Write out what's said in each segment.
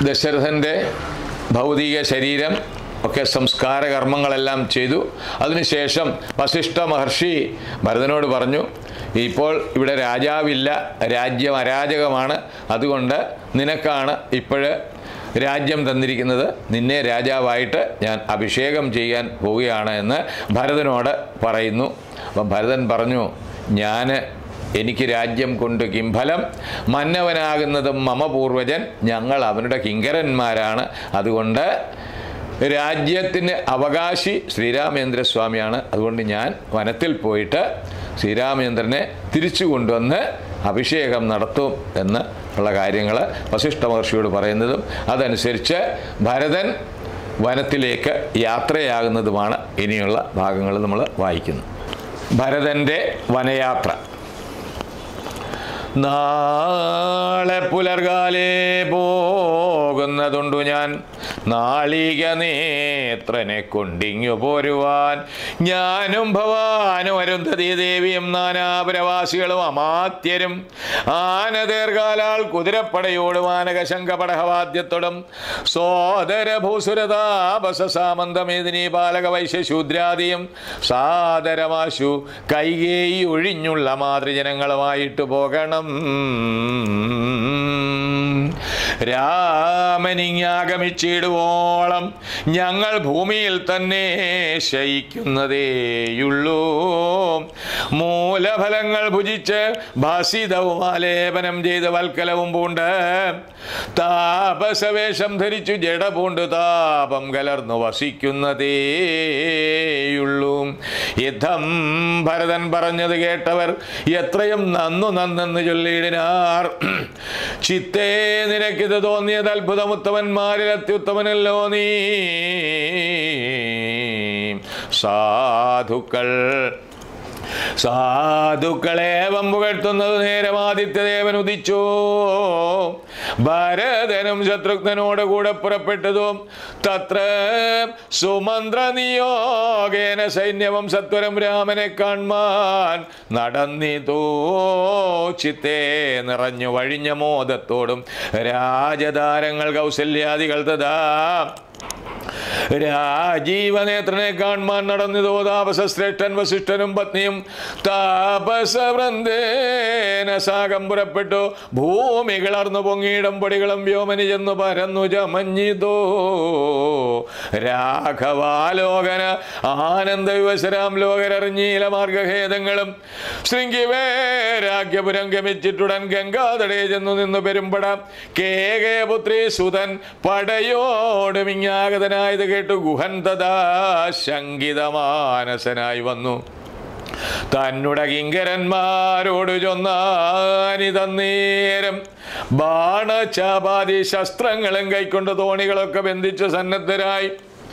ദശരഥൻ്റെ ഭൗതിക ശരീരം ഒക്കെ സംസ്കാര കർമ്മങ്ങളെല്ലാം ചെയ്തു അതിനുശേഷം വസിഷ്ഠ മഹർഷി ഭരതനോട് പറഞ്ഞു ഇപ്പോൾ ഇവിടെ രാജാവില്ല രാജ്യം അരാജകമാണ് അതുകൊണ്ട് നിനക്കാണ് ഇപ്പോഴ് രാജ്യം തന്നിരിക്കുന്നത് നിന്നെ രാജാവായിട്ട് ഞാൻ അഭിഷേകം ചെയ്യാൻ പോവുകയാണ് എന്ന് ഭരതനോട് പറയുന്നു അപ്പം ഭരതൻ പറഞ്ഞു ഞാൻ എനിക്ക് രാജ്യം കൊണ്ട് കിംഫലം മന്നവനാകുന്നതും മമ പൂർവജൻ ഞങ്ങൾ അവനുടെ കിങ്കരന്മാരാണ് അതുകൊണ്ട് രാജ്യത്തിന് അവകാശി ശ്രീരാമേന്ദ്രസ്വാമിയാണ് അതുകൊണ്ട് ഞാൻ വനത്തിൽ പോയിട്ട് ശ്രീരാമേന്ദ്രനെ തിരിച്ചു കൊണ്ടുവന്ന് അഭിഷേകം നടത്തും എന്ന് ഉള്ള കാര്യങ്ങൾ വസിഷ്ഠ മഹർഷിയോട് പറയുന്നതും അതനുസരിച്ച് ഭരതൻ വനത്തിലേക്ക് യാത്രയാകുന്നതുമാണ് ഇനിയുള്ള ഭാഗങ്ങൾ നമ്മൾ വായിക്കുന്നത് ഭരതൻ്റെ വനയാത്ര നാളെ പുലർകാലേ പോകുന്നതുണ്ടു ഞാൻ നാളിക നേത്രനെ കൊണ്ടിങ്ങു പോരുവാൻ ഞാനും ഭവാനും അരുന്ധതി ദേവിയും നാനാപുരവാസികളും അമാത്യരും ആന ദീർഘാലാൾ കുതിരപ്പടയോടും ആനകശങ്കപടഹവാദ്യത്തോടും സോദര ഭൂസുരതാപസ സാമന്തമേദിനി ബാലക വൈശ്യശൂദ്രാദിയും സാദരമാശു കൈകേയി ഒഴിഞ്ഞുള്ള മാതൃജനങ്ങളുമായിട്ട് പോകണം രാമനിങ്ങാഗമിച്ചിടുവോളം ഞങ്ങൾ ഭൂമിയിൽ തന്നെ ശയിക്കുന്നതേയുള്ളൂ മൂലഫലങ്ങൾ ഭുജിച്ച് ഭാസിതവും ആലേപനം ചെയ്ത് വൽക്കലവും പൂണ്ട് താപസവേഷം ധരിച്ചു ജഡ പൂണ്ട് താപം കലർന്നു വസിക്കുന്നതേയുള്ളൂ യുദ്ധം ഭരതൻ പറഞ്ഞത് കേട്ടവർ എത്രയും നന്നു നന്നെന്ന് ചൊല്ലിയിടിനാർ ചിത്തേ നിനക്കിത് തോന്നിയത് അത്ഭുതമുത്തമന്മാരിൽ അത്യുത്തമനല്ലോ നീ സാധുക്കൾ സാധുക്കളെ പുകഴ്ത്തുന്നത് നേരം ആദിത്യദേവൻ ഉദിച്ചു ഭരതനും ശത്രുഘ്നനോട് കൂടെ പുറപ്പെട്ടതും തത്ര സുമന്ത്ര നിയോഗേന സൈന്യവും സത്വരം രാമനെ കാൺമാൻ നടന്നിതോ ചിത്തേ നിറഞ്ഞു വഴിഞ്ഞ മോദത്തോടും രാജതാരങ്ങൾ കൗസല്യാദികൾ തഥാ രാജീവനേത്രനെ കാണുവാൻ നടന്നതോ താപസശ്രേഷ്ഠൻ വസിഷ്ഠനും പത്നിയും താപസവൃന്ദേന സാകം പുറപ്പെട്ടു ഭൂമി കിളർന്നു പൊങ്ങിയിടം പൊടികളും വ്യോമനി ചെന്നു പരന്നു ചമഞ്ഞിതോ രാഘവാലോകന ആനന്ദ വിവശരാം ലോകരറിഞ്ഞീല മാർഗഹേദങ്ങളും ശൃംഗിവേരാഗ്യപുരം ഗമിച്ചിട്ടുടൻ ഗംഗാതടേ ചെന്നു നിന്നു പെരുമ്പട കേകേപുത്രി സുതൻ പടയോട് മിങ്ങാഗതനായത് കേട്ടു ഗുഹൻ തഥാ ശങ്കിതമാനസനായി വന്നു തന്നുടെ കിങ്കരന്മാരോട് ചൊന്നാനി തന്നേരം ബാണചാപാതി ശസ്ത്രങ്ങളും കൈക്കൊണ്ട് തോണികളൊക്കെ ബന്ധിച്ച് സന്നദ്ധരായി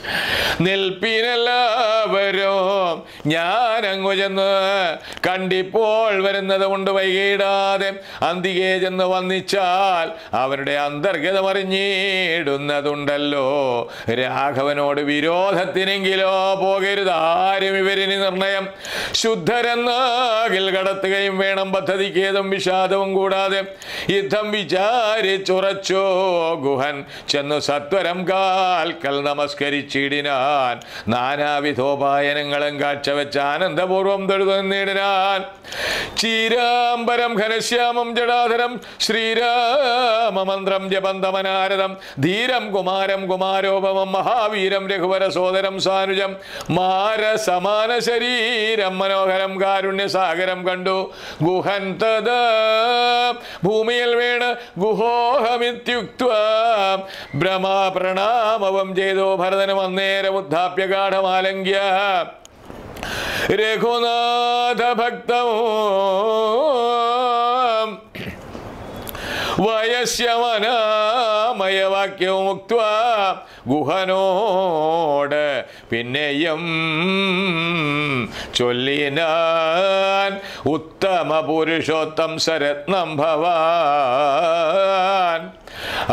നിൽപ്പിനെല്ലാവരും ഞാൻ അങ്ങു ചെന്ന് കണ്ടിപ്പോൾ വരുന്നത് കൊണ്ട് വൈകിടാതെ അന്തികെ ചെന്ന് വന്നിച്ചാൽ അവരുടെ അന്തർഗതം അറിഞ്ഞിടുന്നതുണ്ടല്ലോ രാഘവനോട് വിരോധത്തിനെങ്കിലോ പോകരുത് ആരും ഇവരിനി നിർണയം ശുദ്ധരെന്നാകിൽ കടത്തുകയും വേണം പദ്ധതിക്കേതും വിഷാദവും കൂടാതെ യുദ്ധം വിചാരിച്ചുറച്ചോ ഗുഹൻ ചെന്നു സത്വരം കാൽക്കൽ നമസ്കരിച്ചിടിനാൻ നാനാവിധോപായനങ്ങളും കാഴ്ചവെച്ച് ആനന്ദപൂർവം തൊഴുതു നേടിനാൻ ചീരാംബരം ഘനശ്യാമം ജടാധരം ശ്രീരാമമന്ത്രം ജപന്തമനാരദം ധീരം കുമാരം കുമാരോപമം മഹാവീരം രഘുവര സോദരം സാനുജം മാര സമാന ശരീരം മനോഹരം കാരുണ്യസാഗരം കണ്ടു ഗുഹൻ തദാ ഭൂമിയിൽ വീണ് ഗുഹോഹമിത്യുക്ത ഭ്രമാ പ്രണാമവം ചെയ്തു ഭരതനും അന്നേരം ഉദ്ധാപ്യ ഗാഠമാലങ്ക്യ രഘുനാഥ ഭക്തമോ വയസ്യമനാമയവാക്യവും മുക്ത ഗുഹനോട് പിന്നെയും ചൊല്ലിനാൻ ഉത്തമ പുരുഷോത്തം സരത്നം ഭവാൻ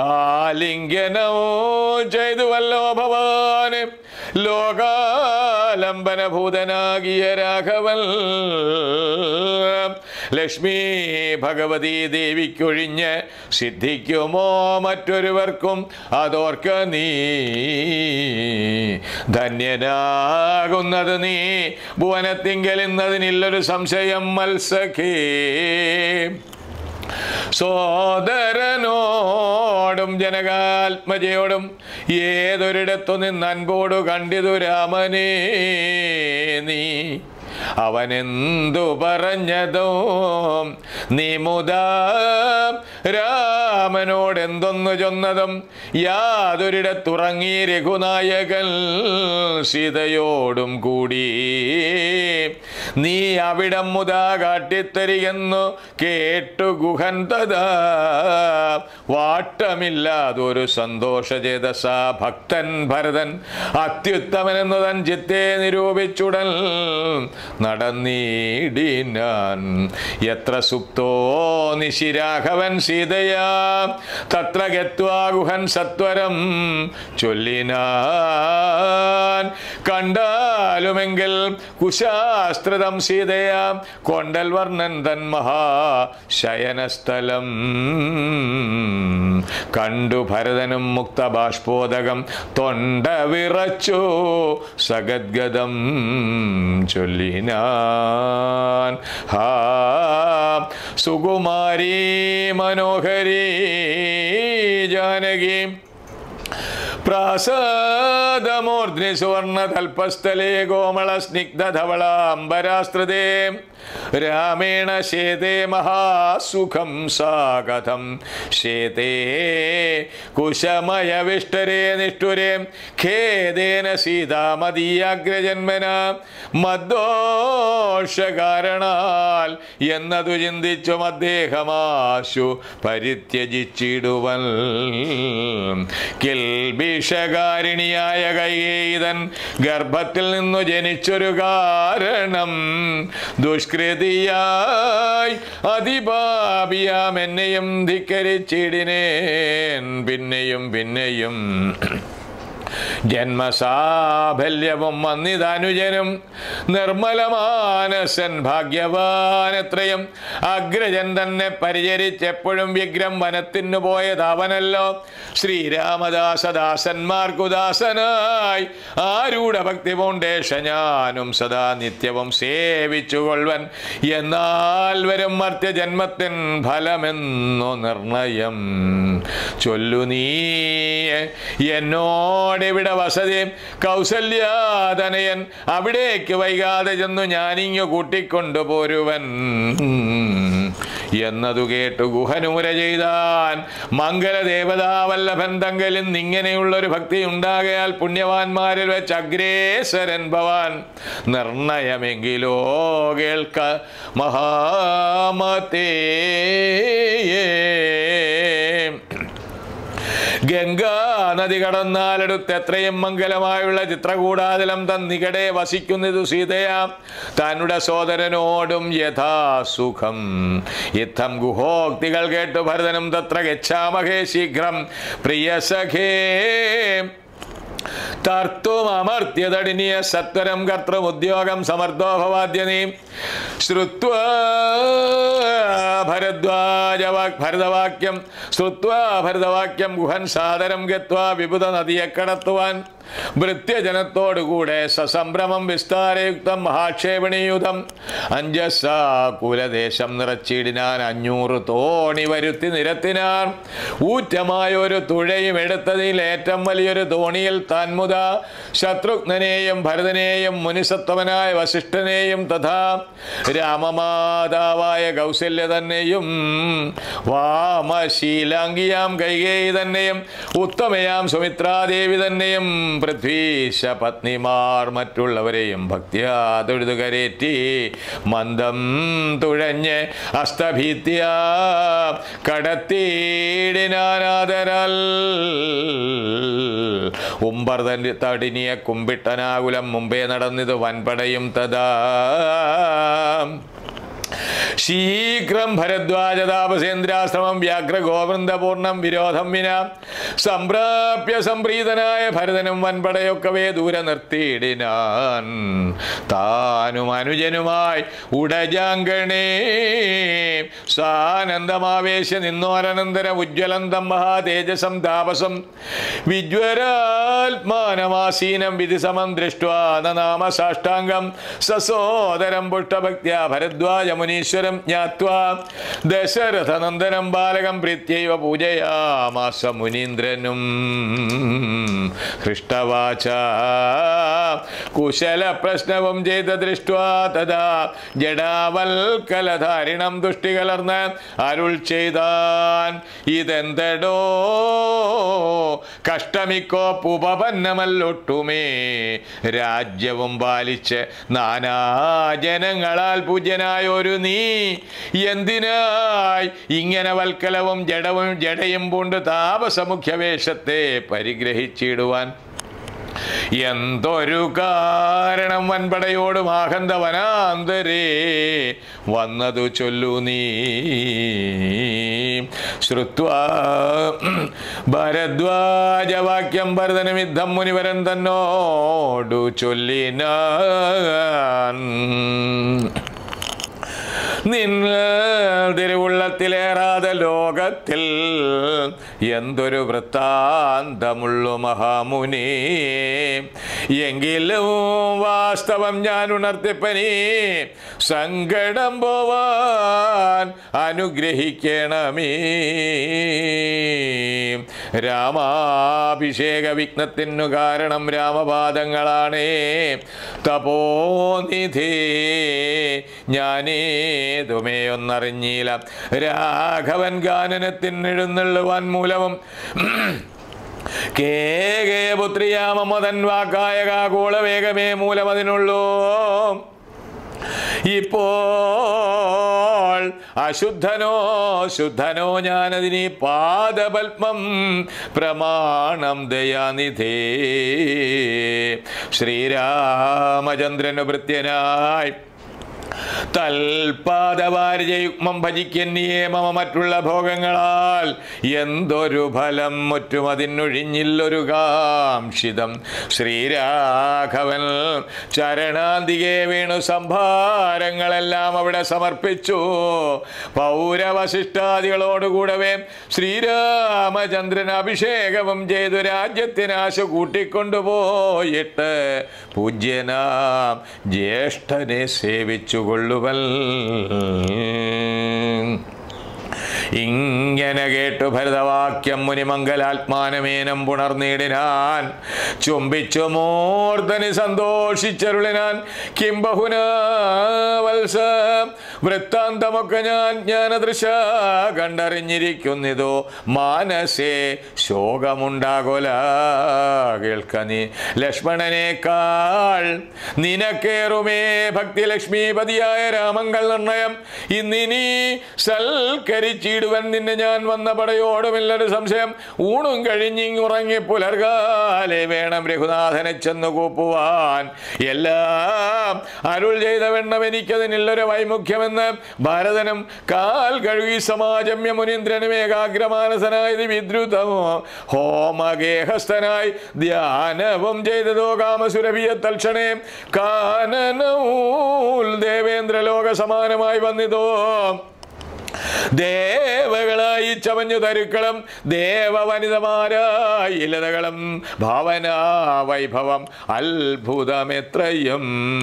ആലിംഗനോ ചെയ്തുവല്ലോ ഭവാന് ലോകാ ആലംബനഭൂതനാകിയ രാഘവൻ ലക്ഷ്മി ഭഗവതി ദേവിക്കൊഴിഞ്ഞ് സിദ്ധിക്കുമോ മറ്റൊരുവർക്കും അതോർക്ക നീ ധന്യനാകുന്നത് നീ ഭുവനത്തിങ്കൽ ഇന്നതിനില്ലൊരു സംശയം മത്സഖേ സോദരനോടും ജനകാത്മജയോടും ഏതൊരിടത്തു നിന്ന് അൻപോടു കണ്ടിതു രാമനേ നീ അവനെന്തു പറഞ്ഞതോ നീ മുതാ രാമനോട് എന്തൊന്നു ചൊന്നതും യാതൊരിടത്തുറങ്ങി രഘുനായകൻ സീതയോടും കൂടി നീ അവിടം മുതാ കാട്ടിത്തരികെന്നു കേട്ടു ഗുഹൻ തഥാ വാട്ടമില്ലാതൊരു സന്തോഷചേതസ ഭക്തൻ ഭരതൻ അത്യുത്തമനെന്നു തൻ ചിത്തെ നിരൂപിച്ചുടൻ നടന്നീടിനാൻ എത്ര സുപ്തോ നിശിരാഘവൻ സീതയാ തത്ര ഗത്വാ ഗുഹൻ സത്വരം ചൊല്ലിനാൻ കണ്ടാലുമെങ്കിൽ കുശാസ്ത്രതം സീതയാ കൊണ്ടൽ വർണ്ണൻ തൻ മഹാശയനസ്ഥലം കണ്ടു ഭരതനും മുക്തബാഷ്പോദകം തൊണ്ട വിറച്ചു സഗദ്ഗതം ചൊല്ലിനാൻ ഹാ സുകുമാരി മനോഹരി ജാനകി പ്രാസാദമൂർധ്നി സുവർണ തൽപസ്ഥലേ കോമള സ്നിഗ്ധധവളാംബരാസ്ത്രതേ രാമേണ ശേതേ മഹാസുഖം സാഗതം ശേതേ കുശമയവിഷ്ടരേ നിഷ്ഠുരേ ഖേദേന സീതാമതീയാഗ്രജന്മന മദ്ദോഷകാരണാൽ എന്നതു ചിന്തിച്ചും അദ്ദേഹമാശു പരിത്യജിച്ചിടുവൻ കിൽബിഷകാരിണിയായ കൈകേതൻ ഗർഭത്തിൽ നിന്നു ജനിച്ചൊരു കാരണം ദുഷ്കൃതിയായി അതിപാപിയാം എന്നെയും ധിക്കരിച്ചിടിനേൻ പിന്നെയും പിന്നെയും ജന്മസാഫല്യവും വന്നിതനുജനും നിർമ്മലമാനസൻ ഭാഗ്യവാനെത്രയും അഗ്രജൻ തന്നെ പരിചരിച്ചെപ്പോഴും വിഗ്രം വനത്തിനു പോയത് അവനല്ലോ ശ്രീരാമദാസദാസന്മാർക്കുദാസനായി ആരൂഢ ഭക്തി പൂണ്ടേഷ ഞാനും സദാ നിത്യവും സേവിച്ചുകൊള്ളുവൻ എന്നാൽ വരും മർത്യജന്മത്തിൻ ഫലമെന്നു നിർണയം ചൊല്ലു നീ എന്നോടിവിടെ വസതി കൗസല്യാതനയൻ അവിടേക്ക് വൈകാതെ ചെന്നു ഞാനിങ്ങു കൂട്ടിക്കൊണ്ടുപോരുവൻ എന്നതു കേട്ടു ഗുഹനൂര ചെയ്താൻ മംഗലദേവതാവല്ലഭൻ തങ്കലിൽ നിന്നിങ്ങനെയുള്ളൊരു ഭക്തി ഉണ്ടാകയാൽ പുണ്യവാന്മാരിൽ വെച്ച് അഗ്രേസരൻ ഭവാൻ നിർണയമെങ്കിലോ കേൾക്ക മഹാമതേ ഗംഗാ നദി കടന്നാലെടുത്ത് എത്രയും മംഗലമായുള്ള ചിത്രകൂടാതലം തന്നികടെ വസിക്കുന്നതു സീതയാം തന്നുടെ സോദരനോടും യഥാസുഖം യുദ്ധം ഗുഹോക്തികൾ കേട്ടു ഭരതനും തത്ര ഗച്ഛാമഹേ ശീഘ്രം പ്രിയ സഖേ തർത്തുമർത്യതടിനിയ സത്വരം കർത്തൃമുദ്യോഗം സമർത്ഥോ ഭവാദ്യനീ ശ്രുത്വാ ഭരദ്വാജ ഭരതവാക്യം ശ്രുത്വാ ഭരതവാക്യം ഗുഹൻ സാദരം ഗത്വാ വിബുധ നദിയെ കടത്തുവാൻ ഭൃത്യജനത്തോടുകൂടെ സസംഭ്രമം വിസ്താരയുക്തം മഹാക്ഷേപണീയുധം അഞ്ചസാ കുലദേശം നിറച്ചിടിനാൻ അഞ്ഞൂറ് തോണി വരുത്തി നിരത്തിനാൻ ഊറ്റമായൊരു തുഴയും എടുത്തതിൽ ഏറ്റവും വലിയൊരു തോണിയിൽ താൻമുത ശത്രുഘ്നനെയും ഭരതനെയും മുനിസത്വമനായ വസിഷ്ഠനെയും തഥാ രാമമാതാവായ കൗസല്യ തന്നെയും വാമശീലാംഗിയാം കൈകേയി തന്നെയും ഉത്തമയാം സുമിത്രാദേവി തന്നെയും പൃഥ്വീശ പത്നിമാർ മറ്റുള്ളവരെയും ഭക്തിയാ തൊഴുതു കരേറ്റി മന്ദം തുഴഞ്ഞ് അസ്തഭീത്യ കടത്തിയിടിനാനാദരാൽ ഉമ്പർ തന്റെ തടിനിയ കുമ്പിട്ടനാകുലം മുമ്പേ നടന്നിത് വൻപടയും തഥാ ശീഘ്രം ഭരദ്വാജ താപസേന്ദ്രാശ്രമം വ്യാഘ്ര ഗോവൃന്ദപൂർണം വിരോധം വിന സംപ്രാപ്യ സംപ്രീതനായ ഭരതനും വൻപടയൊക്കവേ ദൂരെ നിർത്തിയിടിനാൻ താനും അനുജനുമായി ഉടജാങ്കണേ സാനന്ദമാവേശ നിന്നോരനന്തര ഉജ്ജ്വലന്തം മഹാതേജസം താപസം വിജ്വരാത്മാനമാസീനം വിധിസമം ദൃഷ്ട്വാ നാമ സാഷ്ടാംഗം സസോദരം പുഷ്ടഭക്ത്യാ ഭരദ്വാജ മുനീശ്വരം ജ്ഞാത്വാ ദശരഥനന്ദനം ബാലകം പ്രീത്യൈവ പൂജയാമാസ മുനീന്ദ്രനും ഹൃഷ്ടവാച കുശല പ്രശ്നവും ചെയ്ത ദൃഷ്ട്വാ തഥാ ജഡാവൽക്കലധാരിണം ദുഷ്ടി കലർന്ന് അരുൾ ചെയ്താൻ ഇതെന്തടോ കഷ്ടമിക്കോ പുപന്നമല്ലൊട്ടുമേ രാജ്യവും പാലിച്ച് നാനാജനങ്ങളാൽ പൂജ്യനായ ഒരു നീ എന്തിനായി ഇങ്ങനെ വൽക്കലവും ജഡവും ജഡയും പൂണ്ട് താപസമുഖ്യവേഷത്തെ പരിഗ്രഹിച്ചിടുവാൻ എന്തൊരു കാരണം വൻപടയോട് മാഹന്ത വനാന്തരേ വന്നതു ചൊല്ലു നീ ശ്രുത്വാ ഭരദ്വാജവാക്യം ഭരതനുമിദ്ധം മുനിവരൻ തന്നോടു ചൊല്ലിനാൻ നിങ്ങൾ തിരുവുള്ളത്തിലേറാതെ ലോകത്തിൽ എന്തൊരു വൃത്താന്തമുള്ളു മഹാമുനി എങ്കിലും വാസ്തവം ഞാൻ ഉണർത്തിപ്പനി സങ്കടം പോവാൻ അനുഗ്രഹിക്കണമേ രാമാഭിഷേക വിഘ്നത്തിനു കാരണം രാമപാദങ്ങളാണേ തപോനിധി ഞാനേതുമേ ഒന്നറിഞ്ഞില്ല രാഘവൻ ഗാനനത്തിനെഴുന്നള്ളുവാൻ മൂലവും കേകേപുത്രിയാമതൻ വാക്കായ കാകൂള വേഗമേ മൂലമതിനുള്ളൂ ഇപ്പോൾ അശുദ്ധനോ ശുദ്ധനോ ഞാനതിനി പാദപത്മം പ്രമാണം ദയാനിധേ ശ്രീരാമചന്ദ്രന് ഭൃത്യനായി തൽപാദവാര്യയുഗ്മം ഭജിക്കന്നിയേ മമ മറ്റുള്ള ഭോഗങ്ങളാൽ എന്തൊരു ഫലം മുറ്റും അതിനൊഴിഞ്ഞില്ലൊരു കാംക്ഷിതം ശ്രീരാഘവൻ ചരണാന്തികെ വീണു സംഭാരങ്ങളെല്ലാം അവിടെ സമർപ്പിച്ചു പൗരവശിഷ്ടാദികളോടുകൂടവേ ശ്രീരാമചന്ദ്രൻ അഭിഷേകവും ചെയ്തു രാജ്യത്തിനാശ കൂട്ടിക്കൊണ്ടുപോയിട്ട് പൂജ്യനാം ജ്യേഷ്ഠനെ സേവിച്ചുകൊള്ളുവൽ ഇങ്ങനെ കേട്ടു ഭരതവാക്യം മുനിമംഗലാത്മാനമേനം പുണർന്നിടിനാൻ ചുംബിച്ചു മൂർധനി സന്തോഷിച്ചരുളിനാൻ കിംബഹുന വത്സ വൃത്താന്തമൊക്കെ ഞാൻ ജ്ഞാനദൃശ കണ്ടറിഞ്ഞിരിക്കുന്നിതോ മാനസേ ശോകമുണ്ടാകൊല കേൾക്ക നീ ലക്ഷ്മണനേക്കാൾ നിനക്കേറുമേ ഭക്തി ലക്ഷ്മീപതിയായ രാമങ്ങൾ നിർണയം ഇന്നിനി സൽക്കരിച്ചിടുവൻ നിന്നെ ഞാൻ വന്ന പടയോടുമില്ലൊരു സംശയം ഊണും കഴിഞ്ഞിങ്ങുറങ്ങി പുലർകാലെ വേണം രഘുനാഥനെ ചെന്ന് കൂപ്പുവാൻ എല്ലാം അരുൾ ചെയ്ത വെണ്ണം എനിക്കതിനുള്ളൊരു വൈമുഖ്യമെന്ന് ഭാരതനും കാൽ കഴുകി സമാജമ്യ മുനീന്ദ്രനും ഏകാഗ്രമാനസനായത് വിദ്രുതമോ ഹോമഗേഹസ്ഥനായി ധ്യാനവും ചെയ്തതോ കാമസുരഭിയ തൽക്ഷണേ കാനനൂൽ ദേവേന്ദ്രലോക സമാനമായി വന്നിതോ ദേവകളായി ചമഞ്ഞു തരുക്കളും ദേവവനിതമാരായി ലതകളും ഭാവന വൈഭവം അത്ഭുതമെത്രയും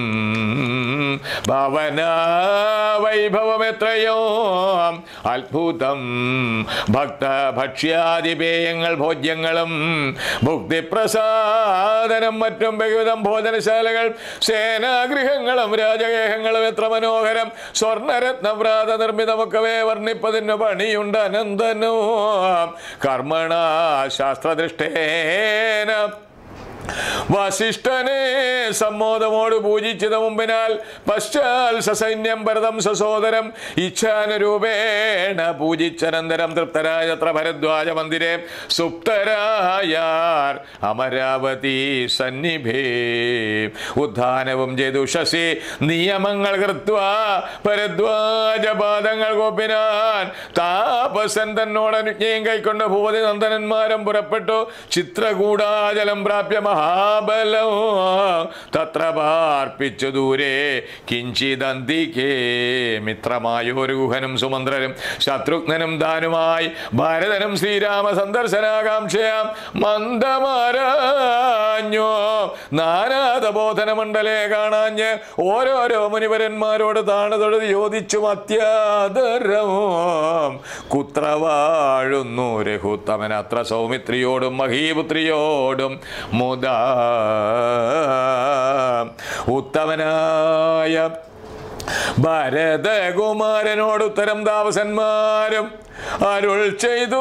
ഭാവന വൈഭവം എത്രയോ അത്ഭുതം ഭക്ത ഭക്ഷ്യാദിപേയങ്ങൾ ഭോജ്യങ്ങളും ഭുക്തിപ്രസാദനം മറ്റും ബഹുവിധം ഭോജനശാലകൾ സേനാഗൃഹങ്ങളും രാജഗേഹങ്ങളും എത്ര മനോഹരം സ്വർണരത്നവ്രാത നിർമ്മിതമൊക്കവേ വർണ്ണിപ്പതിന് പണിയുണ്ട് അനന്തനോ കർമ്മണ ശാസ്ത്രദൃഷ്ടേന വസിഷ്ഠനെ സമ്മോദമോട് പൂജിച്ചത് മുമ്പിനാൽ പശ്ചാൽ സസൈന്യം ഭരതം സസോദരം ഇച്ഛാനുരൂപേണ പൂജിച്ചനന്തരം തൃപ്തരായ അത്ര ഭരദ്വാജ മന്ദിരെ സുപ്തരായാർ അമരാവതി സന്നിഭേ ഉദ്ധാനവും ചെയ്തു ശശി നിയമങ്ങൾ കൃത്വ ഭരദ്വാജപാദങ്ങൾ കോപ്പിനാൻ താപസൻ തന്നോടനുജ്ഞയും കൈക്കൊണ്ട് ഭൂപതി നന്ദനന്മാരും പുറപ്പെട്ടു ചിത്രകൂടാചലം പ്രാപ്യ മഹാബലം തത്ര പാർപ്പിച്ചു ദൂരെ കിഞ്ചിതന്തിക്കേ മിത്രമായൊരു ഗുഹനും സുമന്ത്രനും ശത്രുഘ്നനും ദാനുമായി ഭരതനും ശ്രീരാമ സന്ദർശനാകാംക്ഷയാം മന്ദമാരാഞ്ഞോ നാനാതബോധന മണ്ഡലേ കാണാഞ്ഞ് ഓരോരോ മുനിവരന്മാരോട് താണു തൊഴുത് ചോദിച്ചു അത്യാദരവും കുത്ര വാഴുന്നു രഘുത്തമൻ അത്ര സൗമിത്രിയോടും മഹീപുത്രിയോടും മുത ഉത്തമനായ ഭരതകുമാരനോട് ഉത്തരം താപസന്മാരും അരുൾ ചെയ്തു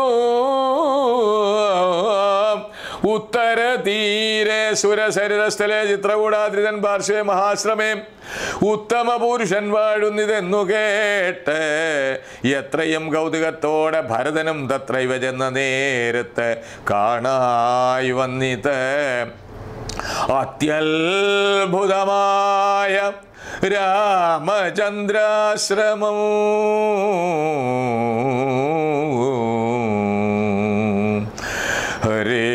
ഉത്തര തീരെ സുരസരിതസ്ഥലെ ചിത്രകൂടാദ്രിതൻ പാർശ്വേ മഹാശ്രമേ ഉത്തമ പുരുഷൻ വാഴുന്നിതെന്നു കേട്ട് എത്രയും കൗതുകത്തോടെ ഭരതനും തത്രൈവ ചെന്ന നേരത്ത് കാണായി വന്നിത് അത്യത്ഭുതമായ രാമചന്ദ്രാശ്രമം ഹരേ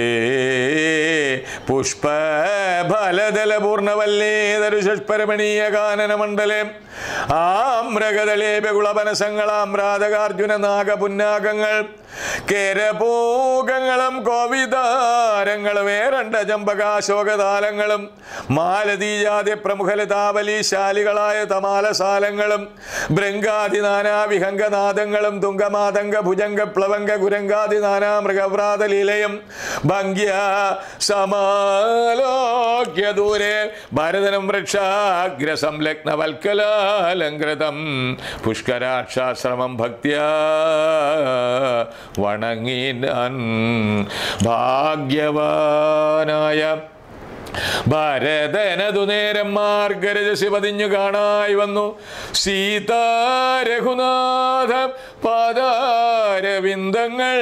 പുഷ്പഫലദല പൂർണ്ണവല്ലേതരുഷരമണീയ കാനന മണ്ഡലം ആമ്രകദളേപകുളപനസങ്ങളാം രാധകാർജുന നാഗപുന്നാഗങ്ങൾ കേരപൂകങ്ങളും കോവിതാരങ്ങളും ഏറണ്ട ചമ്പകാശോകതാലങ്ങളും മാലതീജാതി പ്രമുഖലതാബലീശാലികളായ തമാലസാലങ്ങളും ഭൃംഗാദി നാനാ വിഹംഗനാദങ്ങളും തുങ്കമാതംഗ ഭുജംഗ പ്ലവംഗ ഗുരങ്കാദി നാനാ മൃഗവ്രാതലീലയും ഭംഗ്യ സമാലോക്യ ദൂരെ ഭരതനം വൃക്ഷാഗ്രസംലഗ്നവൽക്കലാലങ്കൃതം പുഷ്കരാക്ഷാശ്രമം ഭക്തിയാ വണങ്ങിനാൻ ഭാഗ്യവാനായ ഭരതനതു നേരം മാർഗരജസി പതിഞ്ഞു കാണായി വന്നു സീതാ രഘുനാഥ പാദാരവിന്ദങ്ങൾ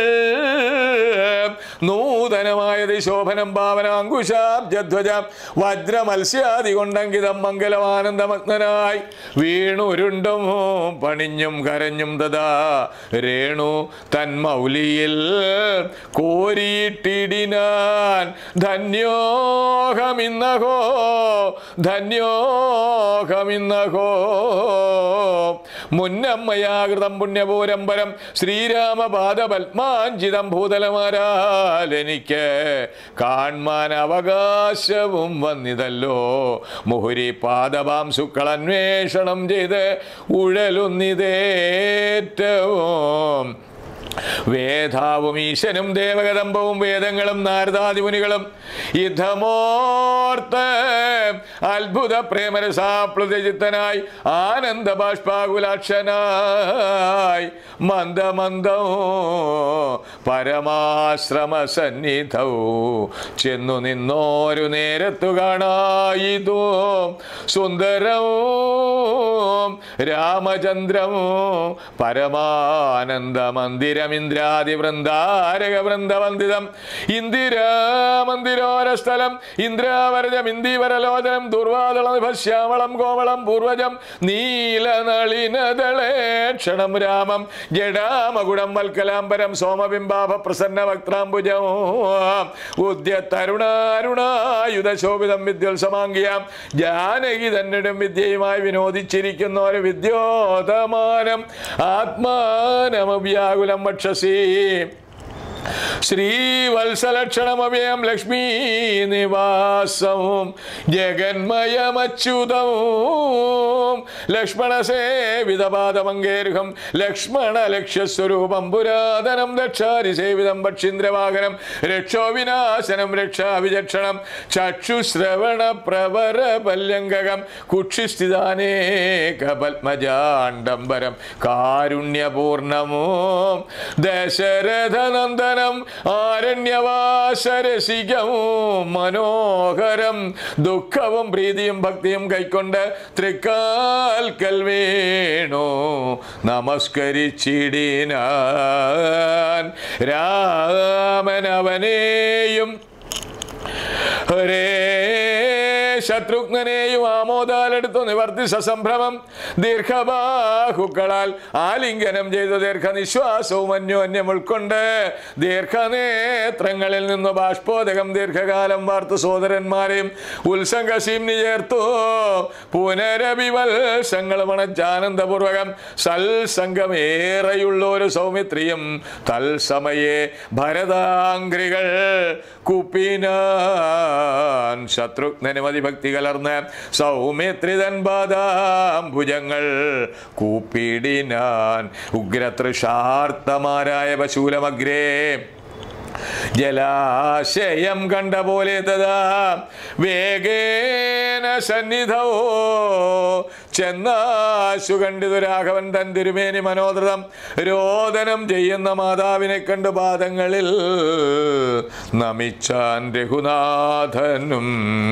നൂതനമായത് ശോഭനം പാവനാങ്കുശാബ്ജധ്വജ വജ്രമത്സ്യാദി കൊണ്ടങ്കിതം മംഗലമാനന്ദമഗ്നനായി വീണുരുണ്ടും പണിഞ്ഞും കരഞ്ഞും തഥാ രേണു തന്മൗലിയിൽ കോരിയിട്ടിടിനാൻ ധന്യോഹമിന്നഹോ ധന്യോഹമിന്നഹോ മുന്നമ്മയാകൃതം പുണ്യപൂരമ്പരം ശ്രീരാമപാദപത്മാഞ്ചിതം ഭൂതലമാരാൽ എനിക്ക് കാൺമാൻ അവകാശവും വന്നിതല്ലോ മുഹുരി പാദപാംസുക്കൾ അന്വേഷണം ചെയ്ത് ഉഴലുന്നിതേറ്റവും വേദാവും ഈശനും ദേവകദമ്പവും വേദങ്ങളും നാരദാദിമുനികളും യുദ്ധമോർത്ത് അത്ഭുത പ്രേമരസാപ്ലുതചിത്തനായി ആനന്ദ ബാഷ്പാകുലാക്ഷനായി മന്ദമന്ദോ പരമാശ്രമ സന്നിധൗ ചെന്നു നിന്നോരു നേരത്തു കാണായിതോ സുന്ദരവും രാമചന്ദ്രവും പരമാനന്ദ മന്ദിരമിന്ദ്രാദി വൃന്ദാരക വൃന്ദവന്ദിതം ഇന്ദിരാമന്ദിരോരസ്ഥലം ഇന്ദ്രാവരജം ഇന്ദീവരലോചനം ദുർവാദളം ശ്യാമളം കോമളം പൂർവജം നീലനളിനദളേക്ഷണം രാമം ജഡാമകുടം വൽക്കലാംബരം സോമബിംബാഭ പ്രസന്ന വക്രാംബുജം ഉദ്യത്തരുണാരുണായുധ ശോഭിതം വിദ്യോത്സമാങ്കിയാം ജാനകി തന്നിടും വിദ്യയുമായി വിനോദിച്ചിരിക്കുന്ന ഒരു വിദ്യോതമാനം ആത്മാനമവ്യാകുലം വക്ഷസി ശ്രീവത്സലക്ഷണമവയം ലക്ഷ്മീ നിവാസവും ജഗന്മയമച്യുതവും ലക്ഷ്മണ സേവിതപാദമങ്കേരുഹം ലക്ഷ്മണ ലക്ഷ്യസ്വരൂപം പുരാതനം ദക്ഷാരി സേവിതം പക്ഷീന്ദ്രവാഹനം രക്ഷോ വിനാശനം രക്ഷാവിചക്ഷണം ചക്ഷുശ്രവണ പ്രവര പല്യംഗകം കുക്ഷിസ്ഥിതാനേക പത്മജാണ്ടംബരം കാരുണ്യപൂർണമോ ദശരഥനന്ദന നന്ദനം ആരണ്യവാസരസികവും മനോഹരം ദുഃഖവും പ്രീതിയും ഭക്തിയും കൈക്കൊണ്ട് തൃക്കാൽക്കൽ വീണു നമസ്കരിച്ചിടിനാൻ രാമനവനെയും ഹരേ ശത്രുഘ്നെയും ആമോദാലെടുത്തു നിവർത്തി സസംഭ്രമം ദീർഘബാഹുക്കളാൽ ആലിംഗനം ചെയ്തു ദീർഘനിശ്വാസവും അന്യോന്യം ഉൾക്കൊണ്ട് ദീർഘനേത്രങ്ങളിൽ നിന്ന് ബാഷ്പോദകം ദീർഘകാലം വാർത്തു സോദരന്മാരെയും ഉത്സംഗസീംനി ചേർത്തു പുനരഭിവത്സങ്ങൾ മണച്ചാനന്ദപൂർവകം സൽസംഗമേറെയുള്ള ഒരു സൗമിത്രിയും തൽസമയെ ഭരതാംഗ്രികൾ കുപ്പിനാൻ ശത്രുഘ്നനുമതി ഭക്തി കലർന്ന് സൗമിത്രിതൻ പാദാംഭുജങ്ങൾ കൂപ്പിടിനാൻ ഉഗ്രതൃഷാർത്ഥമാരായ പശൂലമഗ്രേ ജലാശയം കണ്ട പോലെ തഥാ വേഗേന സന്നിധോ ചെന്നാശു കണ്ടിതു രാഘവൻ തൻ തിരുമേനി മനോദൃതം രോദനം ചെയ്യുന്ന മാതാവിനെ കണ്ട് പാദങ്ങളിൽ നമിച്ചാൻ രഘുനാഥനും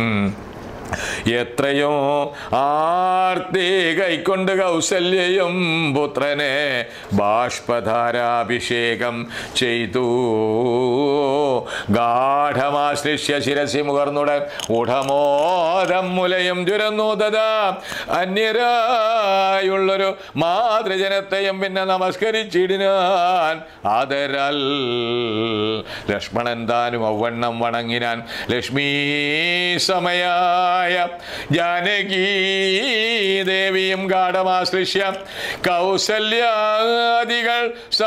എത്രയോ ആർത്തി കൈക്കൊണ്ട് കൗസല്യയും പുത്രനെ ബാഷ്പധാരാഭിഷേകം ചെയ്തു ഗാഠമാശ്ലിഷ്യ ശിരസി മുകർന്നുടൻ ഉടമോദം മുലയും ചുരന്നു തഥാ അന്യരായുള്ളൊരു മാതൃജനത്തെയും പിന്നെ നമസ്കരിച്ചിടിനാൻ ആദരാൽ ലക്ഷ്മണൻ താനും ഔവണ്ണം വണങ്ങിനാൻ ലക്ഷ്മീ സമയായ ജാനകീ ദേവിയും ഗാഠമാശ്ലിഷ്യ കൗസല്യാദികൾ